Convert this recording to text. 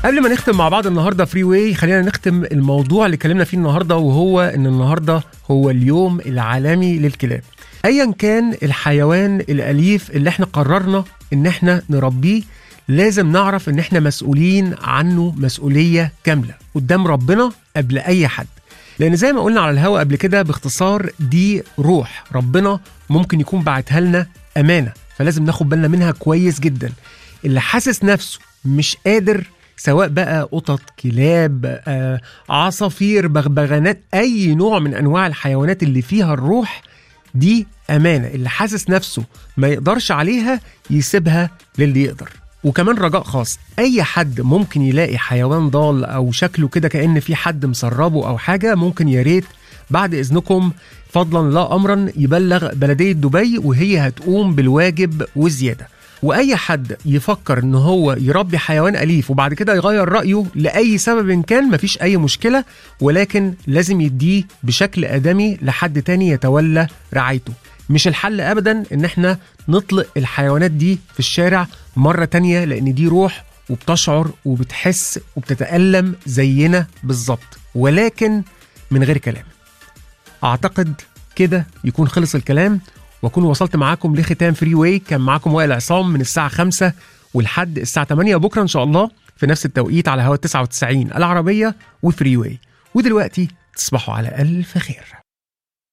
قبل ما نختم مع بعض النهارده فري واي خلينا نختم الموضوع اللي اتكلمنا فيه النهارده وهو ان النهارده هو اليوم العالمي للكلاب ايا كان الحيوان الاليف اللي احنا قررنا ان احنا نربيه لازم نعرف ان احنا مسؤولين عنه مسؤوليه كامله قدام ربنا قبل اي حد لان زي ما قلنا على الهوا قبل كده باختصار دي روح ربنا ممكن يكون بعتها لنا امانه فلازم ناخد بالنا منها كويس جدا اللي حاسس نفسه مش قادر سواء بقى قطط كلاب آه، عصافير بغبغانات اي نوع من انواع الحيوانات اللي فيها الروح دي امانه اللي حاسس نفسه ما يقدرش عليها يسيبها للي يقدر وكمان رجاء خاص اي حد ممكن يلاقي حيوان ضال او شكله كده كان في حد مسربه او حاجه ممكن يا ريت بعد اذنكم فضلا لا امرا يبلغ بلديه دبي وهي هتقوم بالواجب وزياده واي حد يفكر ان هو يربي حيوان اليف وبعد كده يغير رايه لاي سبب كان مفيش اي مشكله ولكن لازم يديه بشكل ادمي لحد تاني يتولى رعايته مش الحل ابدا ان احنا نطلق الحيوانات دي في الشارع مره تانية لان دي روح وبتشعر وبتحس وبتتالم زينا بالظبط ولكن من غير كلام اعتقد كده يكون خلص الكلام واكون وصلت معاكم لختام فري واي كان معاكم وائل عصام من الساعه 5 ولحد الساعه 8 بكره ان شاء الله في نفس التوقيت على هوا 99 العربيه وفري واي ودلوقتي تصبحوا على الف خير